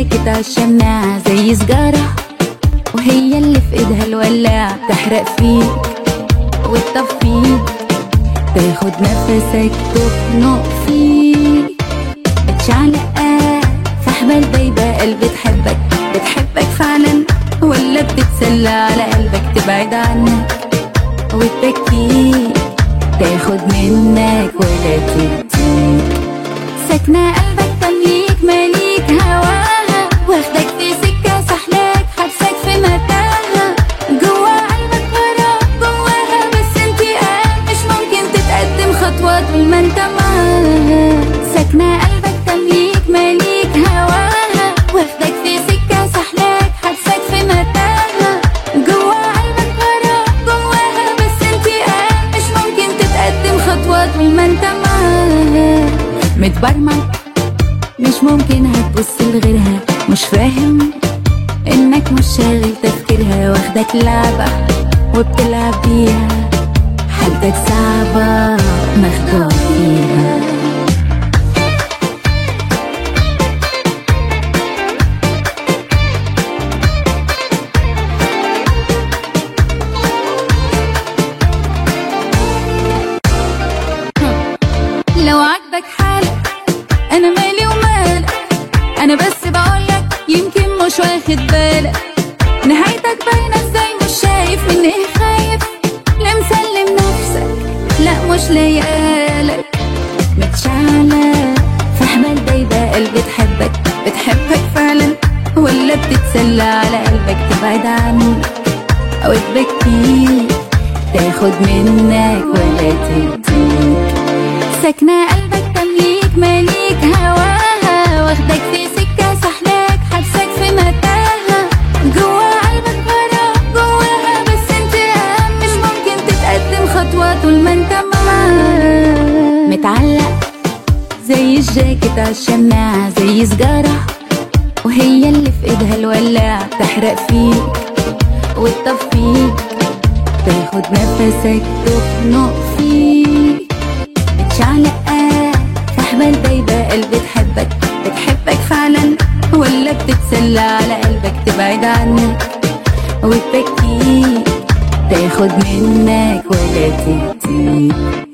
الجاكيت عالشماعة زي سجارة وهي اللي في ايدها الولاعة تحرق فيك وتطفيك تاخد نفسك تخنق فيك بتشعلقة فحبة البيبة قلبي تحبك بتحبك فعلا ولا بتتسلى على قلبك تبعد عنك وتبكيك تاخد منك ولا تديك ساكنة قلبك تمليك ماليك هواها واخدك في سكة سحلاك حبسك في متاهة جوا قلبك غرام جواها بس انت قال مش ممكن تتقدم خطوة طول ما انت معاها ساكنة قلبك تمليك ماليك هواها واخدك في سكة سحلاك حبسك في متاهة جوا قلبك غرام جواها بس انت قال مش ممكن تتقدم خطوة طول ما انت معاها متبرمج مش ممكن هتبص لغيرها مش فاهم انك مش شاغل تفكيرها واخدك لعبة وبتلعب بيها حالتك صعبة مخدوع فيها لو عجبك حالك انا مالي ومالك انا بس بقولك يمكن مش واخد بالك نهايتك باينه ازاي مش شايف من ايه خايف لا مسلم نفسك لا مش لايقالك متشعلة فاهمة البيبة قلبي تحبك بتحبك فعلا ولا بتتسلى على قلبك تبعد عنك او تبكيك تاخد منك ولا تديك ساكنة قلبك تمليك ماليك هواها واخدك في سكة سحلاك حبسك في متاهة جوا قلبك غرام جواها بس انت اهم مش ممكن تتقدم خطوة طول ما انت معاها متعلق زي الجاكيت عالشماعة زي سجارة وهي اللي في ايدها الولاعة تحرق فيك وتطفيك تاخد نفسك تخنق فيك متشعلقة فاهمة البيبة قلبي تحبك بتحبك فعلا ولا بتتسلى على قلبك تبعد عنك وتبكيك تاخد منك ولا تديك